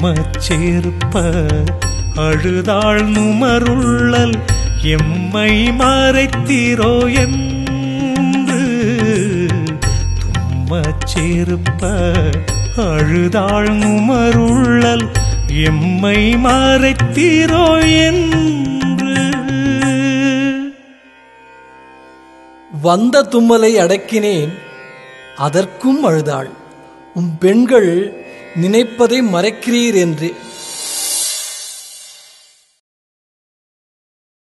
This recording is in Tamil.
தும்மச் சேர்ப்ப அழுதாள் நுமருள்ளல் எம்மை மறைத்தீரோ என்று தும்மச் சேர்ப்ப அழுதாள் நுமருள்ளல் எம்மை மறைத்தீரோ என்று வந்த தும்மலை அடக்கினேன் அதற்கும் அழுதாள் உம் பெண்கள் நினைப்பதை மறைக்கிறீர் என்று